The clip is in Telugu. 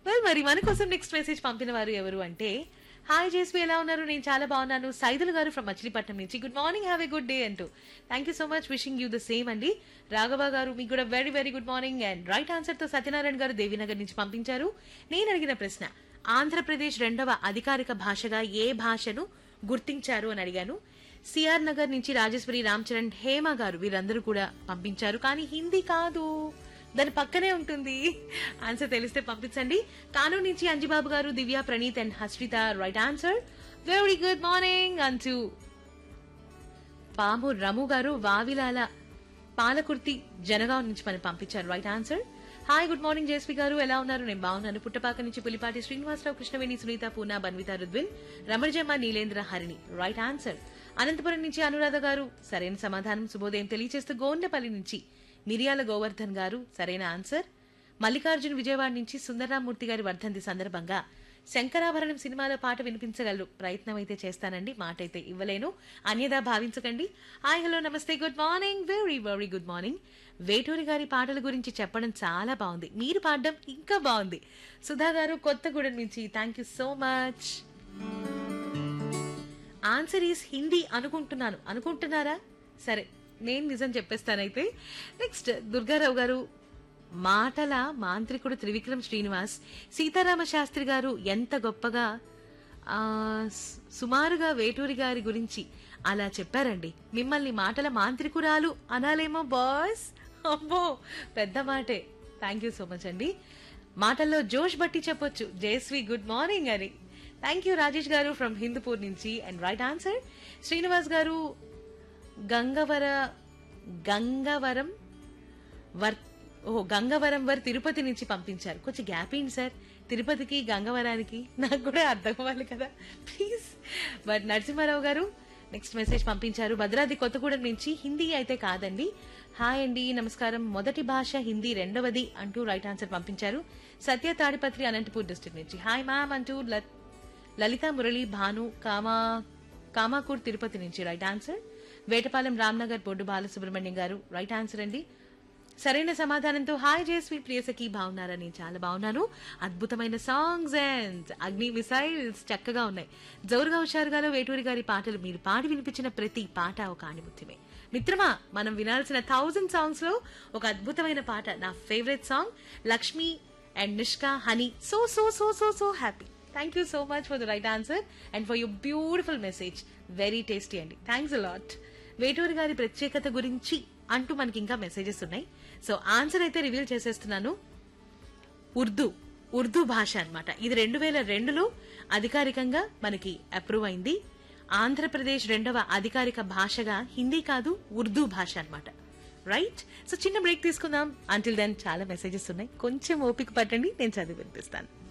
వెల్ మరి మన కోసం నెక్స్ట్ మెసేజ్ పంపిన వారు ఎవరు అంటే హాయ్ జేస్వి ఎలా ఉన్నారు నేను చాలా బాగున్నాను సైదులు గారు ఫ్రమ్ మచిలీపట్నం నుంచి good morning have a good day అంటూ thank you so much wishing you the same అండి రాఘవ గారు మీకు కూడా very very good morning and right answer తో సత్యనారాయణ గారు దేవినగర్ నుంచి పంపించారు నేను అడిగిన ప్రశ్న ఆంధ్రప్రదేశ్ రెండవ అధికారిక భాషగా ఏ భాషను గుర్తించారు అని అడిగాను సిఆర్ నగర్ నుంచి రాజేశ్వరి రామ్ చరణ్ హేమ గారు వీరందరూ కూడా పంపించారు కానీ హిందీ కాదు దాని పక్కనే ఉంటుంది ఆన్సర్ తెలిస్తే పంపించండి కానూరు నుంచి అంజిబాబు గారు Divya Praneeth and Hasritha right answer very good morning అంటూ పాము రము గారు వావిలాల పాలకుర్తి జనగాం నుంచి మనకి పంపించారు right answer hi good morning Jeswi గారు ఎలా ఉన్నారు నేను బాగున్నాను పుట్టపాక నుంచి పులిపాటి శ్రీనివాసరావు కృష్ణవేణి సునీత పూనా బన్విత రుద్విన్ రమణజమ్మ నీలేంద్ర హరిణి రైట్ ఆన్సర్ అనంతపురం నుంచి అనురాధ గారు సరైన సమాధానం శుభోదయం తెలియజేస్తూ గోండపల్లి నుంచి మిరియాల గోవర్ధన్ గారు సరైన ఆన్సర్ మల్లికార్జున్ విజయవాడ నుంచి సుందరరామూర్తి గారి వర్ధంతి సందర్భంగా శంకరాభరణం సినిమాలో పాట వినిపించగలరు ప్రయత్నం అయితే చేస్తానండి మాట అయితే ఇవ్వలేను అన్యదా భావించకండి హాయ్ హలో నమస్తే good morning very very good morning Veturi గారి పాటల గురించి చెప్పడం చాలా బాగుంది మీరు పాడడం ఇంకా బాగుంది సుధా గారు కొత్తగూడెం నుంచి thank you so much answer is Hindi అనుకుంటున్నాను అనుకుంటున్నారా సరే నేను నిజం చెప్పేస్తానైతే నెక్స్ట్ దుర్గారావు గారు మాటల మాంత్రికుడు త్రివిక్రమ్ శ్రీనివాస్ సీతారామ శాస్త్రి గారు ఎంత గొప్పగా ఆ, సు- సుమారుగా వేటూరి గారి గురించి అలా చెప్పారండి మిమ్మల్ని మాటల మాంత్రికురాలు అనాలేమో బాస్ అమ్మో పెద్ద మాటే థ్యాంక్ యూ సో మచ్ అండి మాటల్లో జోష్ బట్టి చెప్పొచ్చు జయశ్రీ గుడ్ మార్నింగ్ అని థ్యాంక్ యూ రాజేష్ గారు ఫ్రమ్ హిందూపూర్ నుంచి అండ్ రైట్ ఆన్సర్ శ్రీనివాస్ గారు గంగవర గంగవరం వర్ ఓహో గంగవరం వర్ తిరుపతి నుంచి పంపించారు కొంచెం గ్యాప్ ఏంటి సార్ తిరుపతికి గంగవరానికి నాకు కూడా అర్థం అవ్వాలి కదా ప్లీజ్ బట్ నరసింహారావు గారు నెక్స్ట్ మెసేజ్ పంపించారు భద్రాద్రి కొత్తగూడెం నుంచి హిందీ అయితే కాదండి హాయ్ అండి నమస్కారం మొదటి భాష హిందీ రెండవది అంటూ రైట్ ఆన్సర్ పంపించారు సత్య తాడిపత్రి అనంతపూర్ డిస్ట్రిక్ట్ నుంచి హాయ్ మ్యామ్ అంటూ ల- లలిత మురళి భాను కామా కామాకూర్ తిరుపతి నుంచి రైట్ ఆన్సర్ వేటపాలెం రామ్నగర్ బొడ్డు బాలసుబ్రహ్మణ్యం గారు రైట్ ఆన్సర్ అండి సరైన సమాధానంతో హాయ్ జయశ్రీ ప్రియసకి బాగున్నారని చాలా బాగున్నాను అద్భుతమైన సాంగ్స్ అండ్ అగ్ని మిసైల్స్ చక్కగా ఉన్నాయి జౌరుగా హుషారుగాలో వేటూరి గారి పాటలు మీరు పాడి వినిపించిన ప్రతి పాట ఒక ఆణిముత్యమే మిత్రమా మనం వినాల్సిన థౌజండ్ సాంగ్స్ లో ఒక అద్భుతమైన పాట నా favourite song Lakshmi and Nishka honey so so so so so happy thank you so much for the right answer and for your beautiful message very tasty అండి థ్యాంక్స్ అలాట్ వేటూరి గారి ప్రత్యేకత గురించి అంటూ మనకి ఇంకా మెసేజెస్ ఉన్నాయి సో ఆన్సర్ అయితే రివీల్ చేసేస్తున్నాను ఉర్దూ ఉర్దూ భాష అన్నమాట ఇది రెండు వేల రెండులో అధికారికంగా మనకి అప్రూవ్ అయింది ఆంధ్రప్రదేశ్ రెండవ అధికారిక భాషగా హిందీ కాదు ఉర్దూ భాష అన్నమాట రైట్ సో చిన్న బ్రేక్ తీసుకుందాం అంటిల్ దెన్ చాలా మెసేజెస్ ఉన్నాయి కొంచెం ఓపిక పట్టండి నేను చదివి వినిపిస్తాను